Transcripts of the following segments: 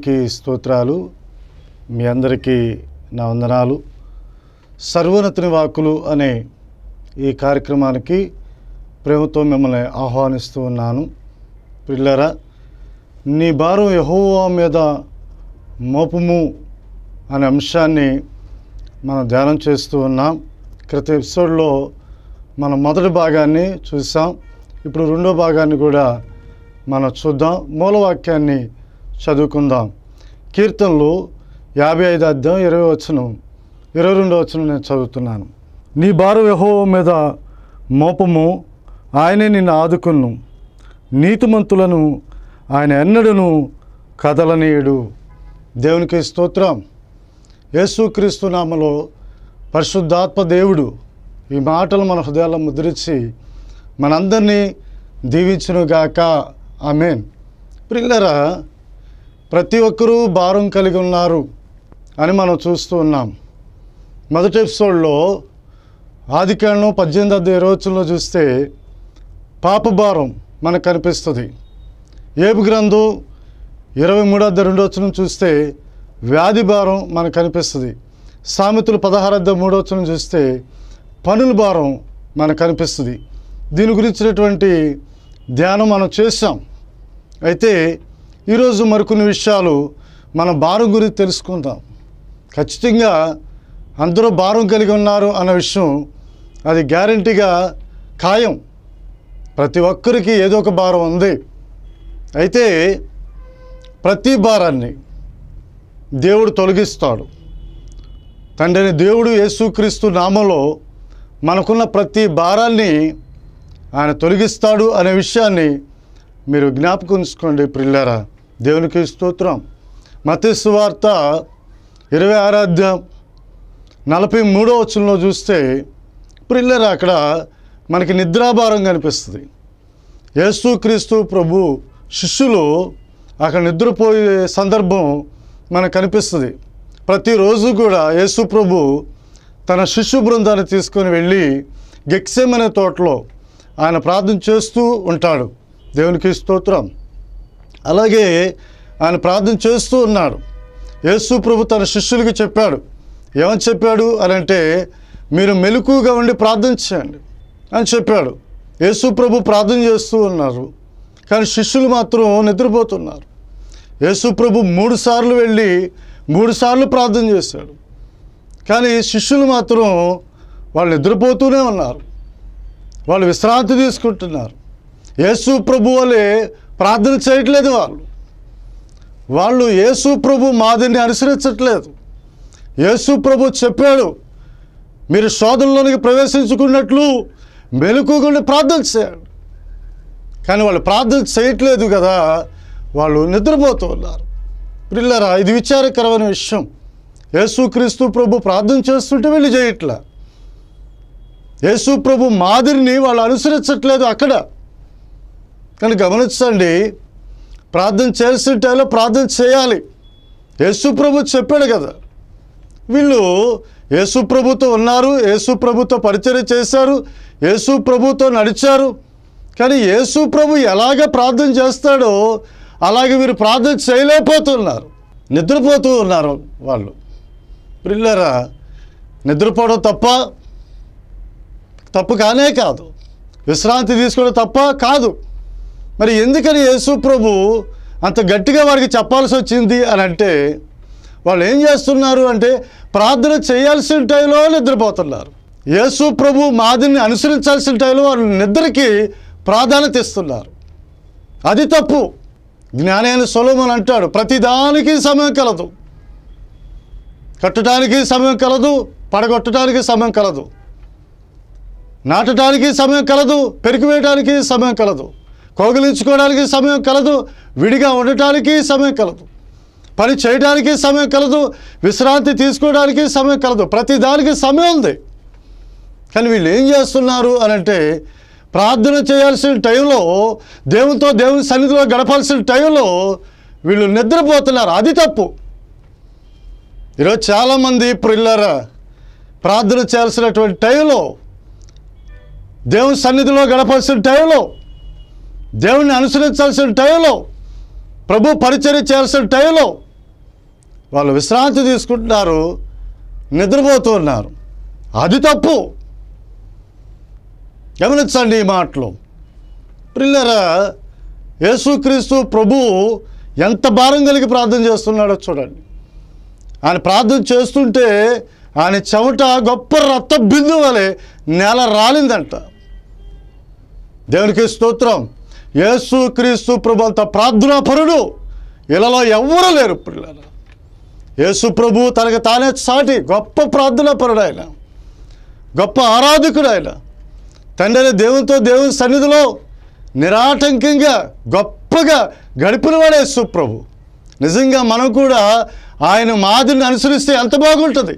దేవునికి స్తోత్రాలు మీ అందరికీ నా వందనాలు సర్వోన్నతిని వాక్కులు అనే ఈ కార్యక్రమానికి ప్రేమతో మిమ్మల్ని ఆహ్వానిస్తూ ఉన్నాను పిల్లరా నీ భారం యహోవా మీద మోపము అనే అంశాన్ని మనం ధ్యానం చేస్తూ ఉన్నాం క్రిత ఎపిసోడ్లో మనం మొదటి భాగాన్ని చూసాం ఇప్పుడు రెండో భాగాన్ని కూడా మనం చూద్దాం మూలవాక్యాన్ని చదువుకుందాం కీర్తనలు యాభై ఐదు అధ్యాయం ఇరవై వచనం ఇరవై రెండో వచనం నేను చదువుతున్నాను నీ భారం యహో మీద మోపము ఆయనే నిన్ను ఆదుకును నీతిమంతులను ఆయన ఎన్నడను కదలనీయుడు దేవునికి స్తోత్రం యేసుక్రీస్తు నామలో పరిశుద్ధాత్మ దేవుడు ఈ మాటలు మన హృదయాల్లో ముద్రించి మనందరినీ దీవించునుగాక ఆమెన్ ప్రిల్లరా ప్రతి ఒక్కరూ భారం కలిగి ఉన్నారు అని మనం చూస్తూ ఉన్నాం మొదటి ఎపిసోడ్లో ఆదికాండం పద్దెనిమిది అద్దె రోజుల్లో చూస్తే పాప భారం మనకు కనిపిస్తుంది ఏబు గ్రంథం ఇరవై మూడు అద్దె రెండు వచ్చిన చూస్తే వ్యాధి భారం మనకు కనిపిస్తుంది సామెతలు పదహారు అద్దె మూడు వచ్చిన చూస్తే పనుల భారం మనకు కనిపిస్తుంది దీని గురించినటువంటి ధ్యానం మనం చేసాం అయితే ఈరోజు మరికొన్ని విషయాలు మన భారం గురించి తెలుసుకుందాం ఖచ్చితంగా అందరూ భారం కలిగి ఉన్నారు అన్న విషయం అది గ్యారంటీగా ఖాయం ప్రతి ఒక్కరికి ఏదో ఒక భారం ఉంది అయితే ప్రతి భారాన్ని దేవుడు తొలగిస్తాడు తండ్రిని దేవుడు యేసుక్రీస్తు నామంలో మనకున్న ప్రతి భారాన్ని ఆయన తొలగిస్తాడు అనే విషయాన్ని మీరు జ్ఞాపకం ఉంచుకోండి ప్రిల్లరా దేవునికి స్తోత్రం మతేసు వార్త ఇరవై ఆరాధ్యం నలభై మూడో వచనంలో చూస్తే ప్రిల్లరా అక్కడ మనకి నిద్రాభారం కనిపిస్తుంది యేసుక్రీస్తు ప్రభు శిష్యులు అక్కడ నిద్రపోయే సందర్భం మనకు కనిపిస్తుంది ప్రతిరోజు కూడా యేసు ప్రభు తన శిష్యు బృందాన్ని తీసుకొని వెళ్ళి గెక్సెమ్ అనే తోటలో ఆయన ప్రార్థన చేస్తూ ఉంటాడు దేవునికి స్తోత్రం అలాగే ఆయన ప్రార్థన చేస్తూ ఉన్నాడు యేసు ప్రభు తన శిష్యులకి చెప్పాడు ఏమని చెప్పాడు అని అంటే మీరు మెలకుగా ఉండి ప్రార్థన చేయండి అని చెప్పాడు యేసు ప్రభు ప్రార్థన చేస్తూ ఉన్నారు కానీ శిష్యులు మాత్రం నిద్రపోతున్నారు యేసు ప్రభు మూడు సార్లు వెళ్ళి మూడు సార్లు ప్రార్థన చేశాడు కానీ శిష్యులు మాత్రం వాళ్ళు నిద్రపోతూనే ఉన్నారు వాళ్ళు విశ్రాంతి తీసుకుంటున్నారు యేసు ప్రభు వలె ప్రార్థన చేయట్లేదు వాళ్ళు వాళ్ళు యేసు ప్రభు మాదిరిని అనుసరించట్లేదు యేసు ప్రభు చెప్పాడు మీరు శోధనలోనికి ప్రవేశించుకున్నట్లు మెలకుగుండి ప్రార్థన చేయండి కానీ వాళ్ళు ప్రార్థన చేయట్లేదు కదా వాళ్ళు నిద్రపోతూ ఉన్నారు పిల్లరా ఇది విచారకరమైన విషయం యేసుక్రీస్తు ప్రభు ప్రార్థన చేస్తుంటే వెళ్ళి చేయట్లా యేసు ప్రభు మాదిరిని వాళ్ళు అనుసరించట్లేదు అక్కడ కానీ గమనించండి ప్రార్థన చేయాల్సిన టైంలో ప్రార్థన చేయాలి యేసు ప్రభు చెప్పాడు కదా వీళ్ళు యేసు ప్రభుతో ఉన్నారు యేసు ప్రభుతో పరిచయం చేశారు యేసు ప్రభుతో నడిచారు కానీ యేసు ప్రభు ఎలాగ ప్రార్థన చేస్తాడో అలాగే వీరు ప్రార్థన చేయలేకపోతున్నారు నిద్రపోతూ ఉన్నారు వాళ్ళు పిల్లరా నిద్రపోవడం తప్ప తప్పు కానే కాదు విశ్రాంతి తీసుకోవడం తప్ప కాదు మరి ఎందుకని యేసు ప్రభు అంత గట్టిగా వారికి చెప్పాల్సి వచ్చింది అని అంటే వాళ్ళు ఏం చేస్తున్నారు అంటే ప్రార్థన చేయాల్సిన టైంలో నిద్రపోతున్నారు యేసు ప్రభు మాదిరిని అనుసరించాల్సిన టైంలో వారు నిద్రకి ప్రాధాన్యత ఇస్తున్నారు అది తప్పు జ్ఞానైన సొలోమన్ అంటాడు ప్రతిదానికి సమయం కలదు కట్టడానికి సమయం కలదు పడగొట్టడానికి సమయం కలదు నాటడానికి సమయం కలదు పెరికివేయడానికి సమయం కలదు కోగలించుకోవడానికి సమయం కలదు విడిగా ఉండటానికి సమయం కలదు పని చేయడానికి సమయం కలదు విశ్రాంతి తీసుకోవడానికి సమయం కలదు ప్రతి దానికి సమయం ఉంది కానీ వీళ్ళు ఏం చేస్తున్నారు అని అంటే ప్రార్థన చేయాల్సిన టైంలో దేవునితో దేవుని సన్నిధిలో గడపాల్సిన టైంలో వీళ్ళు నిద్రపోతున్నారు అది తప్పు ఈరోజు చాలామంది ప్రిల్లరా ప్రార్థన చేయాల్సినటువంటి టైంలో దేవుని సన్నిధిలో గడపాల్సిన టైంలో దేవుణ్ణి అనుసరించాల్సిన టైంలో ప్రభు పరిచర్య చేయాల్సిన టైంలో వాళ్ళు విశ్రాంతి తీసుకుంటున్నారు నిద్రపోతూ ఉన్నారు అది తప్పు గమనించండి ఈ మాటలు ప్రిల్లరా యేసుక్రీస్తు ప్రభు ఎంత భారం కలిగి ప్రార్థన చేస్తున్నాడో చూడండి ఆయన ప్రార్థన చేస్తుంటే ఆయన చెమట గొప్ప రక్త బిందు వలె నేల రాలిందంట దేవునికి స్తోత్రం యేసు క్రీస్తు ప్రభు అంత ప్రార్థనా పరుడు ఇలాలో ఎవ్వరూ లేరు పిల్లల యేసు ప్రభు తనకు తానే సాటి గొప్ప ప్రార్థనా పరుడు ఆయన గొప్ప ఆరాధకుడు ఆయన తండ్రి దేవునితో దేవుని సన్నిధిలో నిరాటంకంగా గొప్పగా గడిపినవాడు యేసు ప్రభు నిజంగా మనం కూడా ఆయన మాదిరిని అనుసరిస్తే ఎంత బాగుంటుంది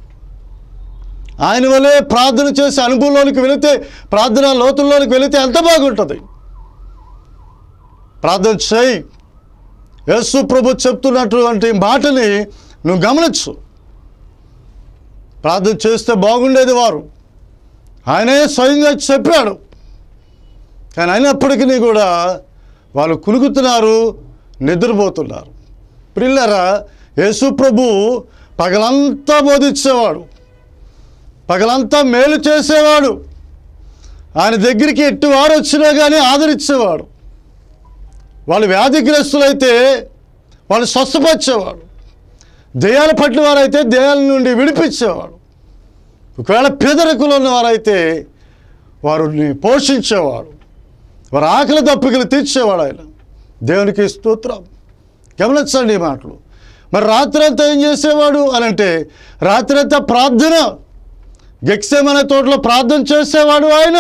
ఆయన వల్లే ప్రార్థన చేసి అనుభవంలోనికి వెళితే ప్రార్థన లోతుల్లోనికి వెళితే ఎంత బాగుంటుంది ప్రార్థన చేయి యేసు ప్రభు చెప్తున్నటువంటి మాటని నువ్వు గమనించు ప్రార్థన చేస్తే బాగుండేది వారు ఆయనే స్వయంగా చెప్పాడు కానీ అయినప్పటికీ కూడా వాళ్ళు కులుకుతున్నారు నిద్రపోతున్నారు పిల్లరా యేసు ప్రభు పగలంతా బోధించేవాడు పగలంతా మేలు చేసేవాడు ఆయన దగ్గరికి ఎట్టి వారు వచ్చినా కానీ ఆదరించేవాడు వాళ్ళు వ్యాధిగ్రస్తులైతే వాళ్ళు స్వస్థపరిచేవాడు దెయ్యాల పట్టిన వారైతే దెయ్యాల నుండి విడిపించేవాడు ఒకవేళ పేదరికులు ఉన్నవారైతే వారిని పోషించేవాడు వారి ఆకలి దప్పికలు తీర్చేవాడు ఆయన దేవునికి స్తోత్రం గమనించండి ఈ మాటలు మరి రాత్రంతా ఏం చేసేవాడు అని అంటే రాత్రంతా ప్రార్థన గెక్సేమనే తోటలో ప్రార్థన చేసేవాడు ఆయన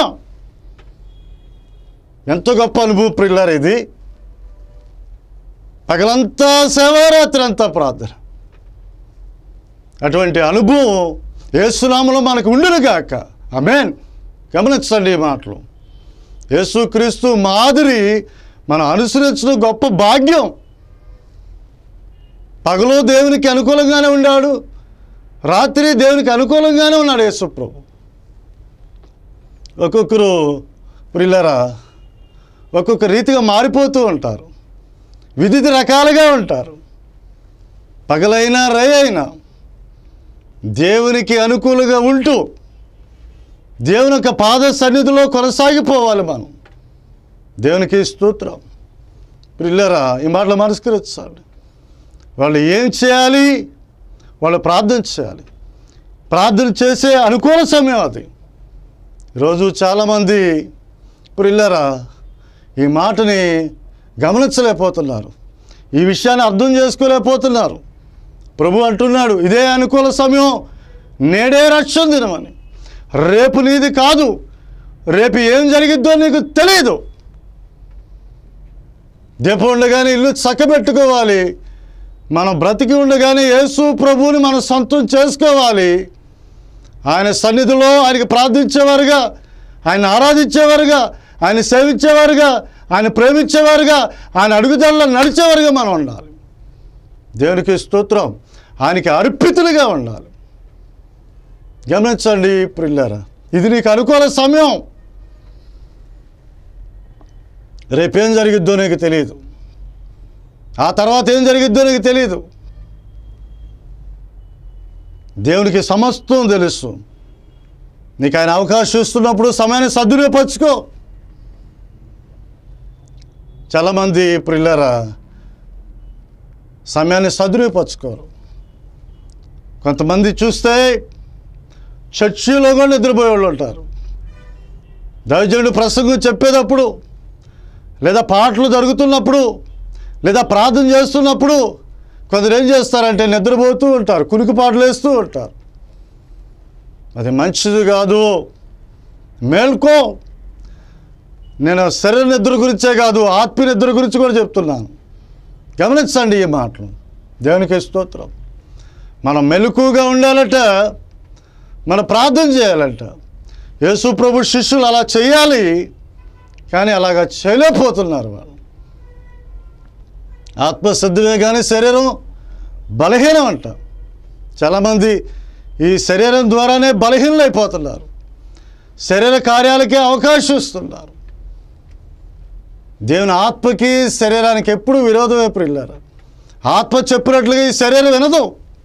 ఎంతో గొప్ప అనుభవం ప్రిల్లర్ ఇది పగలంతా సేవ రాత్రి అంతా ప్రార్థన అటువంటి అనుభవం ఏసునామలో మనకు ఉండునుగాక ఆమేన్ గమనించండి ఈ మాటలు యేసుక్రీస్తు మాదిరి మనం అనుసరించడం గొప్ప భాగ్యం పగలు దేవునికి అనుకూలంగానే ఉన్నాడు రాత్రి దేవునికి అనుకూలంగానే ఉన్నాడు యేసుప్రభు ఒక్కొక్కరు ప్రిల్లరా ఒక్కొక్క రీతిగా మారిపోతూ ఉంటారు వివిధ రకాలుగా ఉంటారు పగలైనా రే అయినా దేవునికి అనుకూలంగా ఉంటూ దేవుని యొక్క పాద సన్నిధిలో కొనసాగిపోవాలి మనం దేవునికి స్తోత్రం పిల్లరా ఈ మాటలు మనస్కరించాలి వాళ్ళు ఏం చేయాలి వాళ్ళు ప్రార్థన చేయాలి ప్రార్థన చేసే అనుకూల సమయం అది ఈరోజు చాలామంది పిల్లరా ఈ మాటని గమనించలేకపోతున్నారు ఈ విషయాన్ని అర్థం చేసుకోలేకపోతున్నారు ప్రభు అంటున్నాడు ఇదే అనుకూల సమయం నేడే రక్షణ దినమని రేపు నీది కాదు రేపు ఏం జరిగిద్దో నీకు తెలియదు దీపం ఉండగానే ఇల్లు చక్కబెట్టుకోవాలి మనం బ్రతికి ఉండగానే యేసు ప్రభువుని మనం సొంతం చేసుకోవాలి ఆయన సన్నిధిలో ఆయనకి ప్రార్థించేవారుగా ఆయన ఆరాధించేవారుగా ఆయన సేవించేవారుగా ఆయన ప్రేమించేవారుగా ఆయన అడుగుదలలో నడిచేవారుగా మనం ఉండాలి దేవునికి స్తోత్రం ఆయనకి అర్పితులుగా ఉండాలి గమనించండి ప్రిల్లారా ఇది నీకు అనుకూల సమయం రేపేం జరిగిద్దో నీకు తెలియదు ఆ తర్వాత ఏం జరిగిద్దో నీకు తెలియదు దేవునికి సమస్తం తెలుసు నీకు ఆయన అవకాశం ఇస్తున్నప్పుడు సమయాన్ని సద్వినియోగపరచుకో చాలామంది ప్రిల్లరా సమయాన్ని సద్వినియోగపరచుకోరు కొంతమంది చూస్తే చర్చిలో కూడా నిద్రపోయే వాళ్ళు ఉంటారు దైవజనుడు ప్రసంగం చెప్పేటప్పుడు లేదా పాటలు జరుగుతున్నప్పుడు లేదా ప్రార్థన చేస్తున్నప్పుడు కొందరు ఏం చేస్తారంటే నిద్రపోతూ ఉంటారు కునికి పాటలు వేస్తూ ఉంటారు అది మంచిది కాదు మేల్కో నేను శరీర నిద్ర గురించే కాదు ఆత్మీయ నిద్ర గురించి కూడా చెప్తున్నాను గమనించండి ఈ మాటలు దేవునికి స్తోత్రం మనం మెలకుగా ఉండాలట మనం ప్రార్థన చేయాలంట యేసు ప్రభు శిష్యులు అలా చేయాలి కానీ అలాగా చేయలేకపోతున్నారు వాళ్ళు ఆత్మసిద్ధమే కానీ శరీరం బలహీనం అంట చాలామంది ఈ శరీరం ద్వారానే బలహీనలైపోతున్నారు శరీర కార్యాలకే అవకాశం ఇస్తున్నారు దేవుని ఆత్మకి శరీరానికి ఎప్పుడు విరోధమే ప్రిల్లారు ఆత్మ చెప్పినట్లుగా ఈ శరీరం వినదు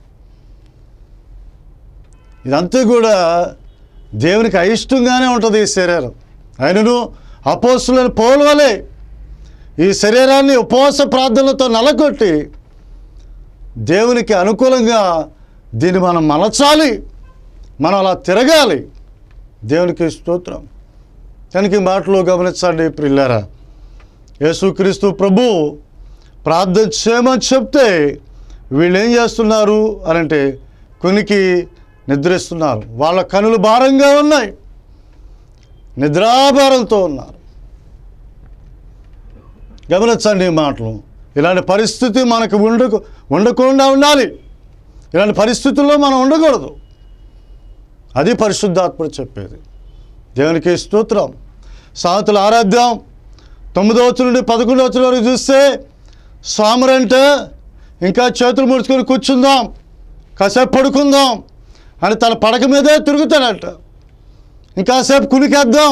ఇదంతా కూడా దేవునికి అయిష్టంగానే ఉంటుంది ఈ శరీరం ఆయనను అపోస్తులని పోలవలే ఈ శరీరాన్ని ఉపవాస ప్రార్థనలతో నలగొట్టి దేవునికి అనుకూలంగా దీన్ని మనం మలచాలి మనం అలా తిరగాలి దేవునికి స్తోత్రం కనుక ఈ మాటలు గమనించండి ప్రిల్లారా యేసుక్రీస్తు ప్రభు ప్రార్థన చేయమని చెప్తే వీళ్ళు ఏం చేస్తున్నారు అని అంటే కొనికి నిద్రిస్తున్నారు వాళ్ళ కనులు భారంగా ఉన్నాయి నిద్రాభారంతో ఉన్నారు గమనించండి ఈ మాటలు ఇలాంటి పరిస్థితి మనకు ఉండకు ఉండకుండా ఉండాలి ఇలాంటి పరిస్థితుల్లో మనం ఉండకూడదు అది పరిశుద్ధాత్ముడు చెప్పేది దేవునికి స్తోత్రం సాతుల ఆరాధ్యం తొమ్మిదో వచ్చి నుండి పదకొండో వచ్చిన వరకు చూస్తే స్వామరంటే ఇంకా చేతులు ముడుచుకొని కూర్చుందాం కాసేపు పడుకుందాం అని తన పడక మీదే తిరుగుతాడంట ఇంకాసేపు కునికేద్దాం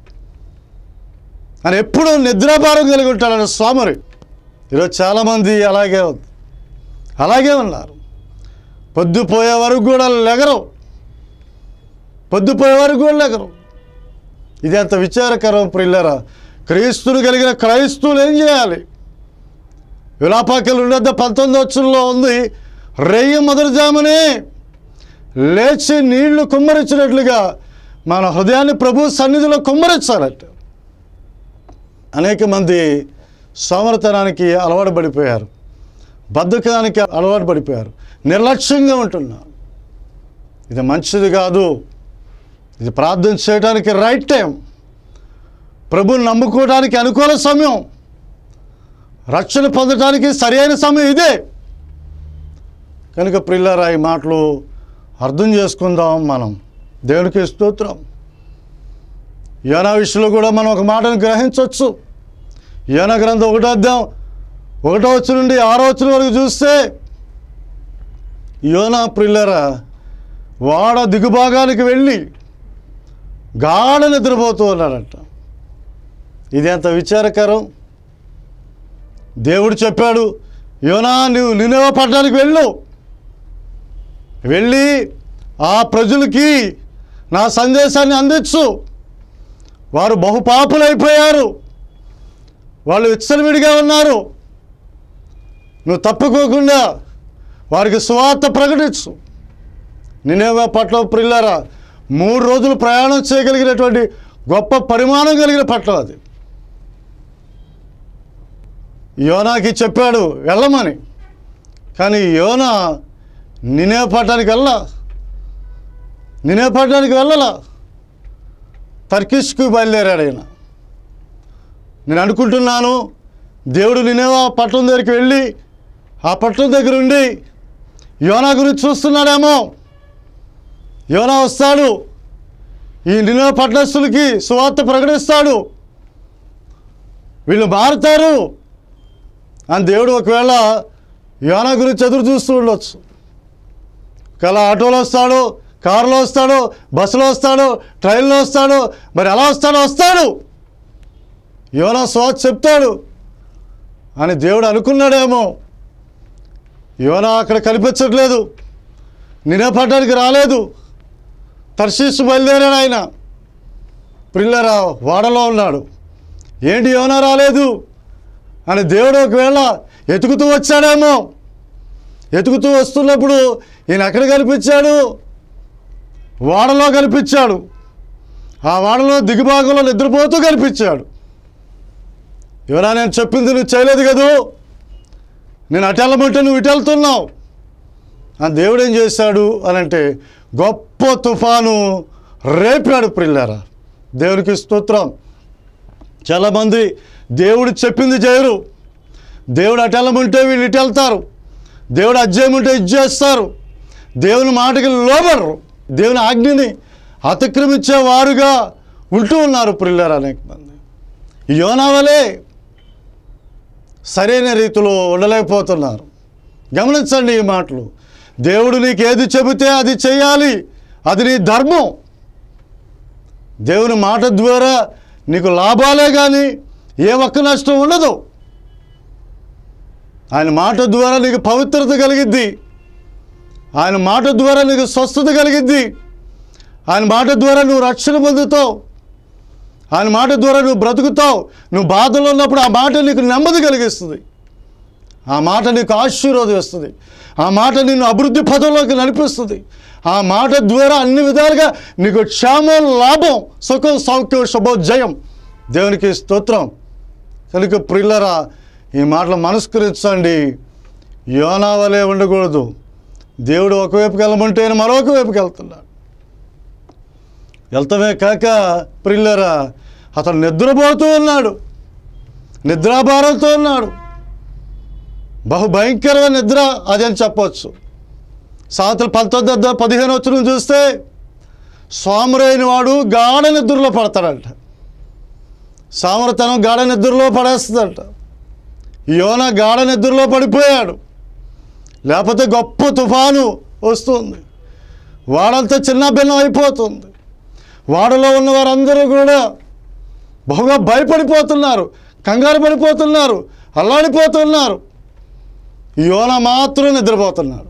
అని ఎప్పుడు నిద్రాభారం కలిగి ఉంటాడన్న స్వామరి ఈరోజు చాలామంది అలాగే ఉంది అలాగే ఉన్నారు పొద్దుపోయే వరకు కూడా లెగరు పొద్దుపోయే వరకు కూడా లెగరు ఇది అంత విచారకరం ప్రిల్లరా క్రీస్తుని కలిగిన క్రైస్తువులు ఏం చేయాలి విలాపాకలు ఉండద్ద పంతొమ్మిది వచ్చంలో ఉంది రెయ్యి మొదటి జామునే లేచి నీళ్లు కుమ్మరించినట్లుగా మన హృదయాన్ని ప్రభు సన్నిధిలో కుమ్మరించాలట అనేక మంది సోమరతనానికి అలవాటు పడిపోయారు బద్ధకానికి అలవాటు పడిపోయారు నిర్లక్ష్యంగా ఉంటున్నారు ఇది మంచిది కాదు ఇది ప్రార్థన చేయడానికి రైట్ టైం ప్రభుని నమ్ముకోవడానికి అనుకూల సమయం రక్షణ పొందడానికి సరైన సమయం ఇదే కనుక ప్రిల్లరా ఈ మాటలు అర్థం చేసుకుందాం మనం దేవునికి స్తోత్రం యోనా విషయంలో కూడా మనం ఒక మాటను గ్రహించవచ్చు యోనా గ్రంథం ఒకటో అధ్యాయం ఒకటో వచ్చి నుండి ఆరో వచ్చిన వరకు చూస్తే యోనా ప్రిల్లరా వాడ దిగుభాగానికి వెళ్ళి గాఢ నిద్రపోతూ ఉన్నాడంట ఇది ఎంత విచారకరం దేవుడు చెప్పాడు యోనా నువ్వు నినేవ పట్టణానికి వెళ్ళు వెళ్ళి ఆ ప్రజలకి నా సందేశాన్ని అందించు వారు బహుపాపులైపోయారు వాళ్ళు విచ్చలవిడిగా ఉన్నారు నువ్వు తప్పుకోకుండా వారికి సువార్త ప్రకటించు నినేవే పట్ల ప్రిల్లరా మూడు రోజులు ప్రయాణం చేయగలిగినటువంటి గొప్ప పరిమాణం కలిగిన పట్టణం అది యోనాకి చెప్పాడు వెళ్ళమని కానీ యోనా నినే పట్టణానికి వెళ్ళా నినే పట్టణానికి వెళ్ళలా తర్కిష్కు బయలుదేరాడు ఆయన నేను అనుకుంటున్నాను దేవుడు నినేవా పట్టణం దగ్గరికి వెళ్ళి ఆ పట్టణం దగ్గర ఉండి యోనా గురించి చూస్తున్నాడేమో యోనా వస్తాడు ఈ నినే పట్టణస్తులకి సువార్త ప్రకటిస్తాడు వీళ్ళు మారుతారు అని దేవుడు ఒకవేళ యోనా గురించి ఎదురు చూస్తూ ఉండొచ్చు ఒకవేళ ఆటోలో వస్తాడు కారులో వస్తాడు బస్సులో వస్తాడు ట్రైన్లో వస్తాడు మరి ఎలా వస్తాడో వస్తాడు యోనా స్వాత్ చెప్తాడు అని దేవుడు అనుకున్నాడేమో యోనా అక్కడ కనిపించట్లేదు నినపడడానికి రాలేదు తర్శీసు బయలుదేరాడు ఆయన ప్రిల్లరా వాడలో ఉన్నాడు ఏంటి యోనా రాలేదు అని దేవుడు ఒకవేళ ఎతుకుతూ వచ్చాడేమో ఎతుకుతూ వస్తున్నప్పుడు ఈయన ఎక్కడ కనిపించాడు వాడలో కనిపించాడు ఆ వాడలో దిగుభాగంలో నిద్రపోతూ కనిపించాడు ఎవరా నేను చెప్పింది నువ్వు చేయలేదు కదూ నేను అటు వెళ్ళమంటే నువ్వు ఇటు వెళ్తున్నావు ఆ దేవుడు ఏం చేశాడు అని అంటే గొప్ప తుఫాను రేపాడు ప్రిల్లారా దేవునికి స్తోత్రం చాలామంది దేవుడు చెప్పింది చేయరు దేవుడు అటు వెళ్ళమంటే వీళ్ళు ఇటు వెళ్తారు దేవుడు అది చేయమంటే ఇది చేస్తారు దేవుని మాటకి లోబడరు దేవుని ఆజ్ఞని అతిక్రమించే వారుగా ఉంటూ ఉన్నారు ప్రిల్లర్ అనేక మంది యోనా వలే సరైన రీతిలో ఉండలేకపోతున్నారు గమనించండి ఈ మాటలు దేవుడు నీకు ఏది చెబితే అది చేయాలి అది నీ ధర్మం దేవుని మాట ద్వారా నీకు లాభాలే కానీ ఏ ఒక్క నష్టం ఉండదు ఆయన మాట ద్వారా నీకు పవిత్రత కలిగిద్ది ఆయన మాట ద్వారా నీకు స్వస్థత కలిగిద్ది ఆయన మాట ద్వారా నువ్వు రక్షణ పొందుతావు ఆయన మాట ద్వారా నువ్వు బ్రతుకుతావు నువ్వు బాధలో ఉన్నప్పుడు ఆ మాట నీకు నెమ్మది కలిగిస్తుంది ఆ మాట నీకు ఆశీర్వాదం ఇస్తుంది ఆ మాట నిన్ను అభివృద్ధి పదంలోకి నడిపిస్తుంది ఆ మాట ద్వారా అన్ని విధాలుగా నీకు క్షేమం లాభం సుఖం సౌఖ్యం శుభం జయం దేవునికి స్తోత్రం కనుక ప్రిల్లరా ఈ మాటలు మనస్కరించండి యోనా వలె ఉండకూడదు దేవుడు ఒకవైపుకి వెళ్ళమంటే ఆయన మరొక వైపుకి వెళ్తున్నాడు వెళ్తామే కాక ప్రిల్లరా అతను నిద్రపోతూ ఉన్నాడు నిద్రాభారంతో ఉన్నాడు బహు భయంకరమైన నిద్ర అది అని చెప్పవచ్చు సాతులు పంతొమ్మిది వద్ద పదిహేను వచ్చిన చూస్తే సోమరైన వాడు గాఢ నిద్రలో పడతాడంట సామరతనం గాఢ నిద్రలో పడేస్తుందంట యోన గాఢ నిద్రలో పడిపోయాడు లేకపోతే గొప్ప తుఫాను వస్తుంది వాడంతా చిన్న భిన్నం అయిపోతుంది వాడలో ఉన్న వారందరూ కూడా బహుగా భయపడిపోతున్నారు కంగారు పడిపోతున్నారు అల్లాడిపోతున్నారు యోన మాత్రం నిద్రపోతున్నాడు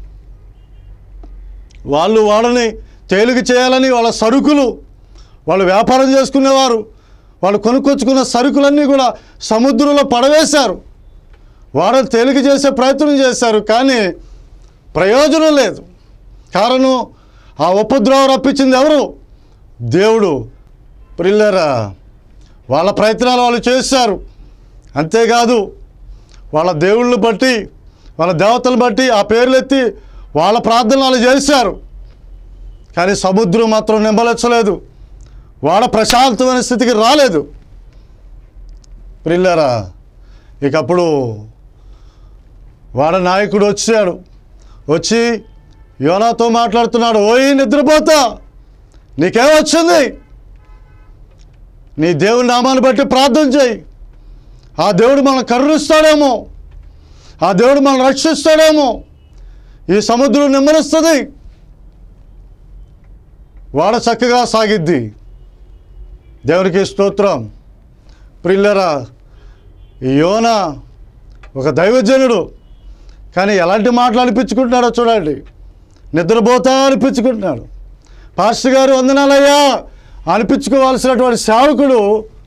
వాళ్ళు వాళ్ళని తేలిక చేయాలని వాళ్ళ సరుకులు వాళ్ళు వ్యాపారం చేసుకునేవారు వాళ్ళు కొనుక్కొచ్చుకున్న సరుకులన్నీ కూడా సముద్రంలో పడవేశారు వాళ్ళని తేలిక చేసే ప్రయత్నం చేశారు కానీ ప్రయోజనం లేదు కారణం ఆ ఉపద్రవం రప్పించింది ఎవరు దేవుడు ప్రిల్లరా వాళ్ళ ప్రయత్నాలు వాళ్ళు చేశారు అంతేకాదు వాళ్ళ దేవుళ్ళని బట్టి వాళ్ళ దేవతలు బట్టి ఆ పేర్లు ఎత్తి వాళ్ళ ప్రార్థనలు వాళ్ళు చేశారు కానీ సముద్రం మాత్రం నింబలెచ్చలేదు వాడ ప్రశాంతమైన స్థితికి రాలేదు ప్రిల్లరా ఇక అప్పుడు వాడ నాయకుడు వచ్చాడు వచ్చి యోనాతో మాట్లాడుతున్నాడు ఓయ్ నిద్రపోతా నీకేమొచ్చింది నీ దేవుని నామాన్ని బట్టి ప్రార్థన చేయి ఆ దేవుడు మనల్ని కరుణిస్తాడేమో ఆ దేవుడు మనల్ని రక్షిస్తాడేమో ఈ సముద్రం నిమ్మరిస్తుంది వాడ చక్కగా సాగిద్ది దేవునికి స్తోత్రం ప్రిల్లరా ఈ యోన ఒక దైవజనుడు కానీ ఎలాంటి మాటలు అనిపించుకుంటున్నాడో చూడండి నిద్రపోతా అనిపించుకుంటున్నాడు పాస్టర్ గారు వందనాలయ్యా అనిపించుకోవాల్సినటువంటి సేవకుడు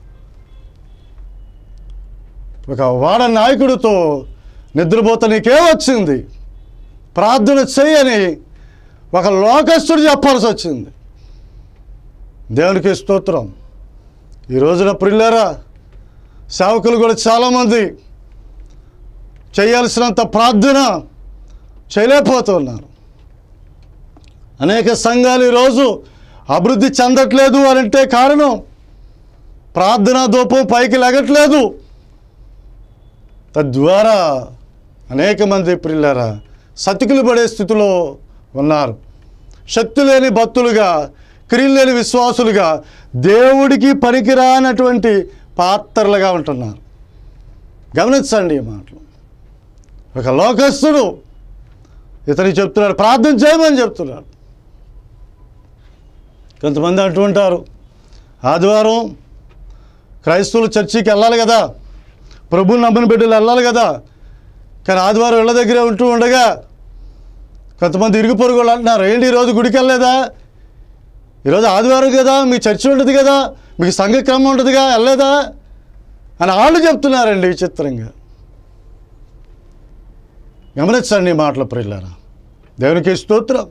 ఒక వాడ నాయకుడితో నిద్రపోత నీకే వచ్చింది ప్రార్థన చేయని ఒక లోకస్తుడు చెప్పాల్సి వచ్చింది దేవునికి స్తోత్రం ఈ రోజున ప్రిల్లరా సేవకులు కూడా చాలామంది చేయాల్సినంత ప్రార్థన చేయలేకపోతున్నారు అనేక సంఘాలు ఈరోజు అభివృద్ధి చెందట్లేదు అని అంటే కారణం ప్రార్థనా దూపం పైకి లెగట్లేదు తద్వారా అనేక మంది ప్రిల్లరా సతికులు పడే స్థితిలో ఉన్నారు శక్తి లేని భక్తులుగా క్రియలు లేని విశ్వాసులుగా దేవుడికి పనికిరానటువంటి పాత్రలుగా ఉంటున్నారు గమనించండి ఈ మాటలు ఒక లోకస్తుడు ఇతనికి చెప్తున్నాడు ప్రార్థన చేయమని చెప్తున్నాడు కొంతమంది అంటుంటారు ఆదివారం క్రైస్తవులు చర్చికి వెళ్ళాలి కదా ప్రభుని నమ్మని బిడ్డలు వెళ్ళాలి కదా కానీ ఆదివారం ఇళ్ళ దగ్గరే ఉంటూ ఉండగా కొంతమంది ఇరుగు పొరుగు వాళ్ళు అంటున్నారు ఏంటి ఈరోజు గుడికి వెళ్ళలేదా ఈరోజు ఆదివారం కదా మీ చర్చి ఉంటుంది కదా మీకు సంఘ క్రమం ఉంటుందిగా వెళ్ళలేదా అని వాళ్ళు చెప్తున్నారండి విచిత్రంగా గమనించండి ఈ మాటల ప్రియులారా దేవునికి స్తోత్రం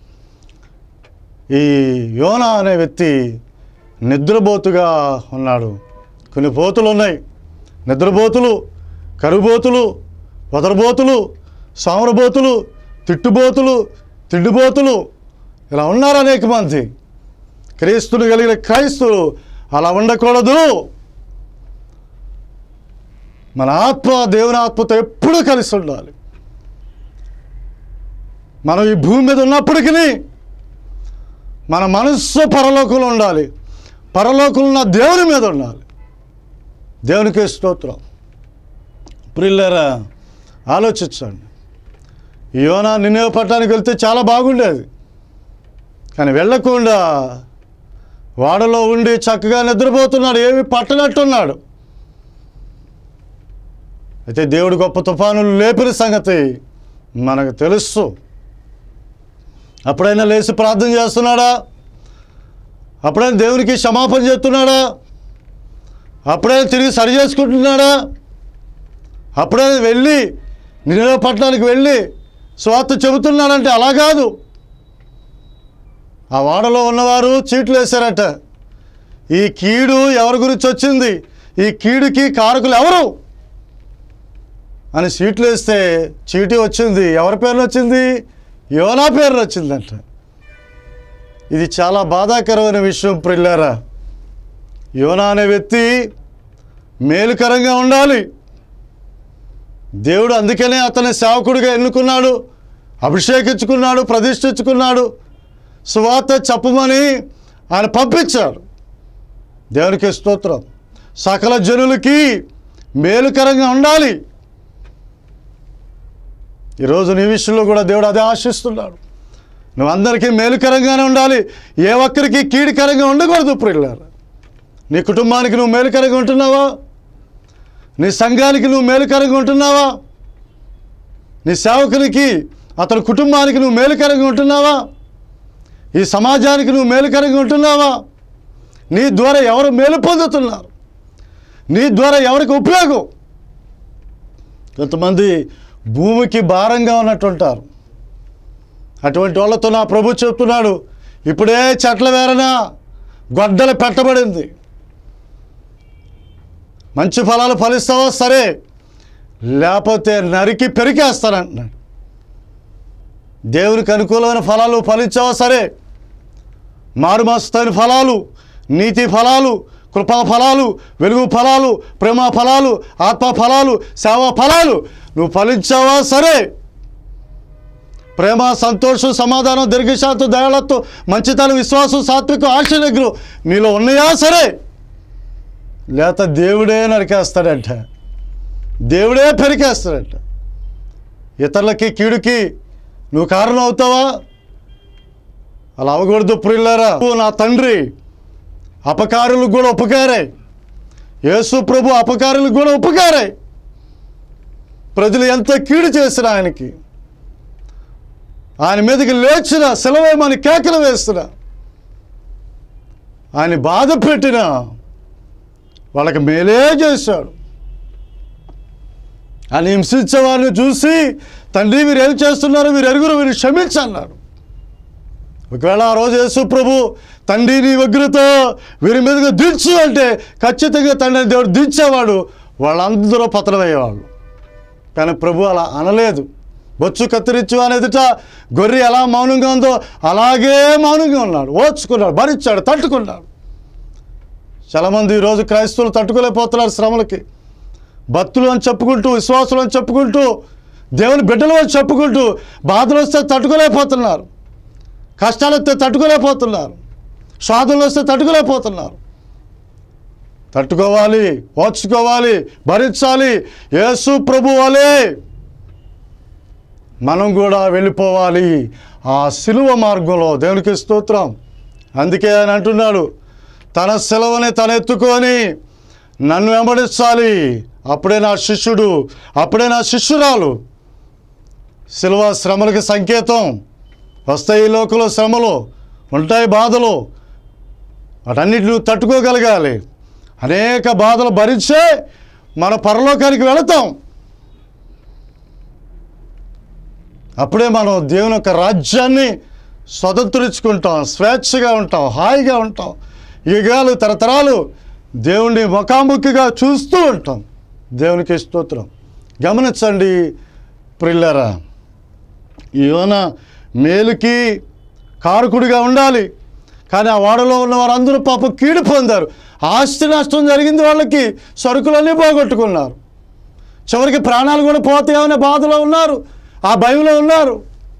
ఈ యోన అనే వ్యక్తి నిద్రబోతుగా ఉన్నాడు కొన్ని పోతులు ఉన్నాయి నిద్రబోతులు కరుబోతులు వదరబోతులు సామరబోతులు తిట్టుబోతులు తిండిబోతులు ఇలా ఉన్నారు అనేక మంది క్రీస్తుని కలిగిన క్రైస్తులు అలా ఉండకూడదు మన ఆత్మ దేవుని ఆత్మతో ఎప్పుడూ కలిసి ఉండాలి మనం ఈ భూమి మీద ఉన్నప్పటికీ మన మనస్సు పరలోకంలో ఉండాలి పరలోకంలో ఉన్న దేవుని మీద ఉండాలి దేవునికి స్తోత్రం ప్రిల్లరా ఆలోచించండి యోనా నిన్నే పట్టణానికి వెళ్తే చాలా బాగుండేది కానీ వెళ్ళకుండా వాడలో ఉండి చక్కగా నిద్రపోతున్నాడు ఏమి పట్టనట్టున్నాడు అయితే దేవుడు గొప్ప తుఫానులు లేపిన సంగతి మనకు తెలుసు అప్పుడైనా లేచి ప్రార్థన చేస్తున్నాడా అప్పుడైనా దేవునికి క్షమాపణ చేస్తున్నాడా అప్పుడైనా తిరిగి సరి చేసుకుంటున్నాడా అప్పుడైనా వెళ్ళి నిన్న పట్టణానికి వెళ్ళి స్వార్థ చెబుతున్నాడంటే అలా కాదు ఆ వాడలో ఉన్నవారు చీట్లు వేశారట ఈ కీడు ఎవరి గురించి వచ్చింది ఈ కీడుకి కారకులు ఎవరు అని సీట్లు వేస్తే చీటీ వచ్చింది ఎవరి పేరున వచ్చింది యోనా పేరున వచ్చిందంట ఇది చాలా బాధాకరమైన విషయం ప్రిల్లారా యోనా అనే వ్యక్తి మేలుకరంగా ఉండాలి దేవుడు అందుకనే అతని సేవకుడిగా ఎన్నుకున్నాడు అభిషేకించుకున్నాడు ప్రతిష్ఠించుకున్నాడు సువార్త చెప్పమని ఆయన పంపించాడు దేవునికి స్తోత్రం సకల జనులకి మేలుకరంగా ఉండాలి ఈరోజు నీ విషయంలో కూడా దేవుడు అదే ఆశిస్తున్నాడు నువ్వు అందరికీ మేలుకరంగానే ఉండాలి ఏ ఒక్కరికి కీడుకరంగా ఉండకూడదు ప్రియులారా నీ కుటుంబానికి నువ్వు మేలుకరంగా ఉంటున్నావా నీ సంఘానికి నువ్వు మేలుకరంగా ఉంటున్నావా నీ సేవకునికి అతని కుటుంబానికి నువ్వు మేలుకరంగా ఉంటున్నావా ఈ సమాజానికి నువ్వు మేలుకరంగా ఉంటున్నావా నీ ద్వారా ఎవరు మేలు పొందుతున్నారు నీ ద్వారా ఎవరికి ఉపయోగం కొంతమంది భూమికి భారంగా ఉన్నట్టుంటారు అటువంటి వాళ్ళతో నా ప్రభు చెప్తున్నాడు ఇప్పుడే చెట్ల వేరన గొడ్డలు పెట్టబడింది మంచి ఫలాలు ఫలిస్తావా సరే లేకపోతే నరికి పెరికేస్తానంటున్నాడు దేవునికి అనుకూలమైన ఫలాలు ఫలించావా సరే మారుమస్తైన ఫలాలు నీతి ఫలాలు కృపా ఫలాలు వెలుగు ఫలాలు ప్రేమ ఫలాలు ఆత్మ ఫలాలు సేవా ఫలాలు నువ్వు ఫలించావా సరే ప్రేమ సంతోషం సమాధానం దీర్ఘశాంతం దయాళత్వం మంచితనం విశ్వాసం సాత్వికం ఆశనగ్రు నీలో ఉన్నాయా సరే లేత దేవుడే నరికేస్తాడంట దేవుడే పెరికేస్తాడంట ఇతరులకి కీడుకి నువ్వు కారణం అవుతావా అలా అవకూడదు ప్రియులారా నువ్వు నా తండ్రి అపకారులకు కూడా ఉపకారే యేసు ప్రభు అపకారులకు కూడా ఉపకారే ప్రజలు ఎంత కీడు చేసిన ఆయనకి ఆయన మీదకి లేచిన సెలవేమని కేకలు వేసిన ఆయన బాధ పెట్టిన వాళ్ళకి మేలే చేశాడు ఆయన హింసించే వారిని చూసి తండ్రి మీరు ఏం చేస్తున్నారు మీరు ఎరుగురు మీరు క్షమించన్నాడు ఒకవేళ ఆ రోజు యేసు ప్రభు తండ్రి నీ ఉగ్రత వీరి మీదుగా దించు అంటే ఖచ్చితంగా తండ్రి దేవుడు దించేవాడు వాళ్ళందరూ పతనమయ్యేవాళ్ళు కానీ ప్రభు అలా అనలేదు బొచ్చు కత్తిరించు అని ఎదుట గొర్రె ఎలా మౌనంగా ఉందో అలాగే మౌనంగా ఉన్నాడు ఓర్చుకున్నాడు భరించాడు తట్టుకున్నాడు చాలామంది ఈరోజు క్రైస్తవులు తట్టుకోలేకపోతున్నారు శ్రమలకి భక్తులు అని చెప్పుకుంటూ విశ్వాసులు అని చెప్పుకుంటూ దేవుని బిడ్డలు అని చెప్పుకుంటూ బాధలు వస్తే తట్టుకోలేకపోతున్నారు కష్టాలు వస్తే తట్టుకోలేకపోతున్నారు సాధనలు వస్తే తట్టుకోలేకపోతున్నారు తట్టుకోవాలి ఓర్చుకోవాలి భరించాలి యేసు ప్రభు వలే మనం కూడా వెళ్ళిపోవాలి ఆ సిలువ మార్గంలో దేవునికి స్తోత్రం అందుకే ఆయన అంటున్నాడు తన సెలవుని తన ఎత్తుకొని నన్ను వెంబడించాలి అప్పుడే నా శిష్యుడు అప్పుడే నా శిష్యురాలు సిలువ శ్రమలకి సంకేతం వస్తాయి ఈ లోకంలో శ్రమలు ఉంటాయి బాధలు వాటన్నిటి నువ్వు తట్టుకోగలగాలి అనేక బాధలు భరించే మన పరలోకానికి వెళతాం అప్పుడే మనం దేవుని యొక్క రాజ్యాన్ని స్వతంత్రించుకుంటాం స్వేచ్ఛగా ఉంటాం హాయిగా ఉంటాం యుగాలు తరతరాలు దేవుణ్ణి ముఖాముఖిగా చూస్తూ ఉంటాం దేవునికి స్తోత్రం గమనించండి ప్రిల్లరా యోన మేలుకి కారకుడిగా ఉండాలి కానీ ఆ వాడలో ఉన్న వారందరూ పాపం కీడు పొందారు ఆస్తి నష్టం జరిగింది వాళ్ళకి సరుకులన్నీ పోగొట్టుకున్నారు చివరికి ప్రాణాలు కూడా పోతాయనే బాధలో ఉన్నారు ఆ భయంలో ఉన్నారు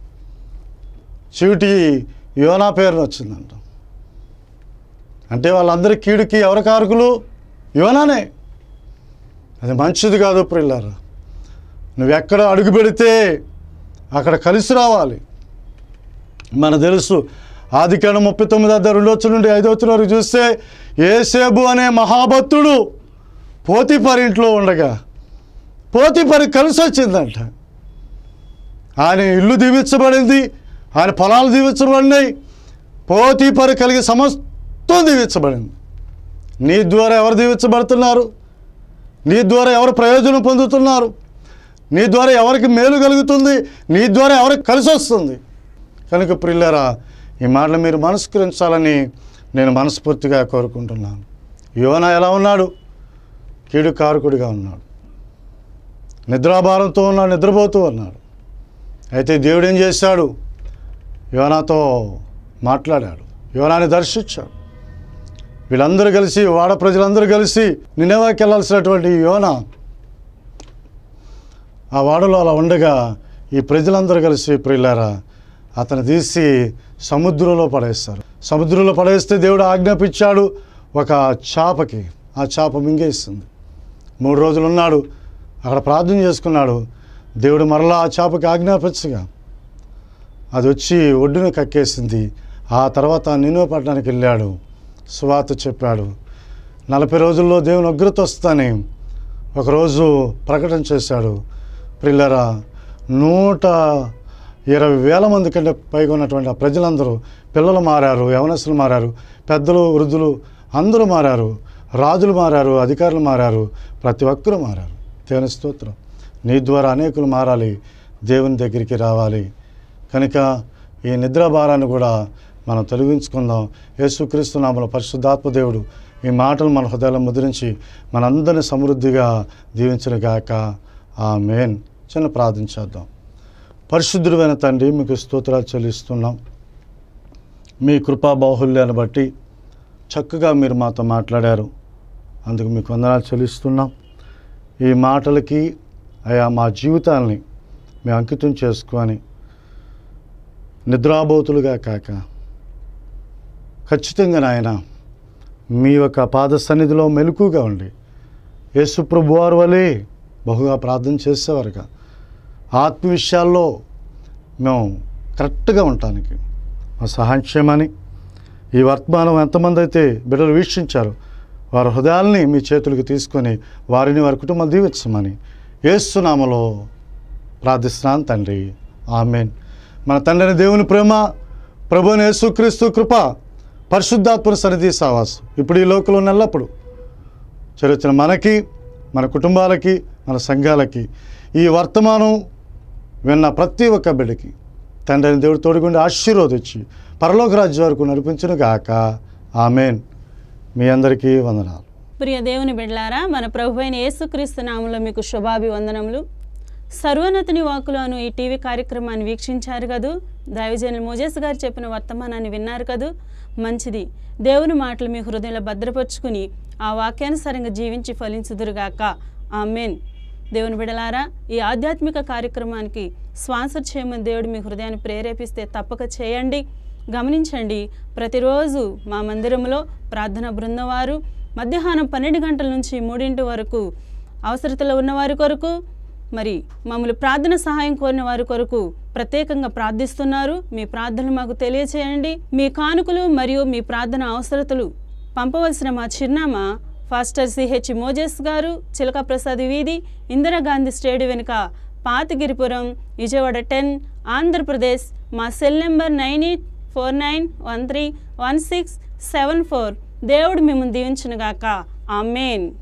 చీటి యోనా పేరున వచ్చిందంట అంటే వాళ్ళందరి కీడుకి ఎవరి కారకులు యోనానే అది మంచిది కాదు ప్రిల్లారా నువ్వు ఎక్కడ అడుగు పెడితే అక్కడ కలిసి రావాలి మన తెలుసు ఆది కాండం ముప్పై తొమ్మిది అద్దరు రెండు వచ్చి నుండి ఐదు వచ్చిన వరకు చూస్తే ఏసేబు అనే మహాభక్తుడు పోతిఫర్ ఇంట్లో ఉండగా పోతి పని కలిసి వచ్చిందంట ఆయన ఇల్లు దీవించబడింది ఆయన పొలాలు దీవించబడినాయి పోతి పని కలిగి సమస్తం దీవించబడింది నీ ద్వారా ఎవరు దీవించబడుతున్నారు నీ ద్వారా ఎవరు ప్రయోజనం పొందుతున్నారు నీ ద్వారా ఎవరికి మేలు కలుగుతుంది నీ ద్వారా ఎవరికి కలిసి వస్తుంది కనుక ప్రిల్లరా ఈ మాటలు మీరు మనస్కరించాలని నేను మనస్ఫూర్తిగా కోరుకుంటున్నాను యోన ఎలా ఉన్నాడు కీడు కారకుడిగా ఉన్నాడు నిద్రాభారంతో ఉన్నాడు నిద్రపోతూ ఉన్నాడు అయితే దేవుడు ఏం చేశాడు యోనాతో మాట్లాడాడు యోనాని దర్శించాడు వీళ్ళందరూ కలిసి వాడ ప్రజలందరూ కలిసి నినేవాకి వెళ్ళాల్సినటువంటి యోన ఆ వాడలో అలా ఉండగా ఈ ప్రజలందరూ కలిసి ప్రియులారా అతను తీసి సముద్రంలో పడేస్తారు సముద్రంలో పడేస్తే దేవుడు ఆజ్ఞాపించాడు ఒక చేపకి ఆ చేప మింగేస్తుంది మూడు రోజులు ఉన్నాడు అక్కడ ప్రార్థన చేసుకున్నాడు దేవుడు మరలా ఆ చేపకి ఆజ్ఞాపించగా అది వచ్చి ఒడ్డున కక్కేసింది ఆ తర్వాత నినువ పట్టణానికి వెళ్ళాడు సువాత చెప్పాడు నలభై రోజుల్లో దేవుని ఉగ్రత వస్తుందని ఒకరోజు ప్రకటన చేశాడు ప్రిల్లరా నూట ఇరవై వేల మంది కంటే పైగా ఉన్నటువంటి ఆ ప్రజలందరూ పిల్లలు మారారు యవనస్తులు మారారు పెద్దలు వృద్ధులు అందరూ మారారు రాజులు మారారు అధికారులు మారారు ప్రతి ఒక్కరూ మారారు దేవుని స్తోత్రం నీ ద్వారా అనేకులు మారాలి దేవుని దగ్గరికి రావాలి కనుక ఈ నిద్రాభారాన్ని కూడా మనం తొలగించుకుందాం యేసుక్రీస్తు నామల పరిశుద్ధాత్మ దేవుడు ఈ మాటలు మన హృదయాల్లో ముద్రించి మనందరిని సమృద్ధిగా దీవించిన గాక ఆ మేన్ చిన్న ప్రార్థన చేద్దాం పరిశుద్ధుడైన తండ్రి మీకు స్తోత్రాలు చెల్లిస్తున్నాం మీ కృపా బాహుల్యాన్ని బట్టి చక్కగా మీరు మాతో మాట్లాడారు అందుకు మీకు వందనాలు చెల్లిస్తున్నాం ఈ మాటలకి అయా మా జీవితాల్ని మేము అంకితం చేసుకొని నిద్రాబోతులుగా కాక ఖచ్చితంగా నాయన మీ యొక్క పాద సన్నిధిలో మెలకుగా ఉండి యేసుప్రభు వారి వలె బహుగా ప్రార్థన చేసేవారుగా ఆత్మ విషయాల్లో మేము కరెక్ట్గా ఉండటానికి మా సహాయం చేయమని ఈ వర్తమానం ఎంతమంది అయితే బిడ్డలు వీక్షించారు వారి హృదయాల్ని మీ చేతులకు తీసుకొని వారిని వారి కుటుంబాలు దీవించమని ఏసునామలో ప్రార్థిస్తున్నాను తండ్రి ఆమెన్ మన తండ్రిని దేవుని ప్రేమ ప్రభుని యేసుక్రీస్తు కృప పరిశుద్ధాత్మ సన్నిధి సావాసం ఇప్పుడు ఈ లోకంలో నెల్లప్పుడు చరిత్ర మనకి మన కుటుంబాలకి మన సంఘాలకి ఈ వర్తమానం విన్న ప్రతి ఒక్క బిడ్డకి తండ్రిని దేవుడు తోడుగుండి ఆశీర్వదించి పరలోక రాజ్యం వరకు నడిపించును గాక ఆమెన్ మీ అందరికీ వందనాలు ప్రియ దేవుని బిడ్లారా మన ప్రభు అయిన యేసుక్రీస్తు నామంలో మీకు శుభాభివందనములు సర్వోన్నతుని వాకులోను ఈ టీవీ కార్యక్రమాన్ని వీక్షించారు కదూ దైవజనులు మోజేస్ గారు చెప్పిన వర్తమానాన్ని విన్నారు కదూ మంచిది దేవుని మాటలు మీ హృదయంలో భద్రపరుచుకుని ఆ వాక్యానుసారంగా జీవించి ఫలించుదురుగాక ఆమెన్ దేవుని బిడలారా ఈ ఆధ్యాత్మిక కార్యక్రమానికి స్పాన్సర్ చేయమని దేవుడు మీ హృదయాన్ని ప్రేరేపిస్తే తప్పక చేయండి గమనించండి ప్రతిరోజు మా మందిరంలో ప్రార్థన బృందం వారు మధ్యాహ్నం పన్నెండు గంటల నుంచి మూడింటి వరకు అవసరతలో ఉన్నవారి కొరకు మరి మమ్మల్ని ప్రార్థన సహాయం కోరిన వారి కొరకు ప్రత్యేకంగా ప్రార్థిస్తున్నారు మీ ప్రార్థనలు మాకు తెలియచేయండి మీ కానుకలు మరియు మీ ప్రార్థన అవసరతలు పంపవలసిన మా చిరునామా ఫాస్టర్ సిహెచ్ మోజెస్ గారు చిలక ప్రసాద్ వీధి ఇందిరాగాంధీ స్టేడియం వెనుక పాతగిరిపురం విజయవాడ టెన్ ఆంధ్రప్రదేశ్ మా cell number nine eight four nine one three one six seven four దేవుడు మిమ్మల్ని దీవించునుగాక ఆమెన్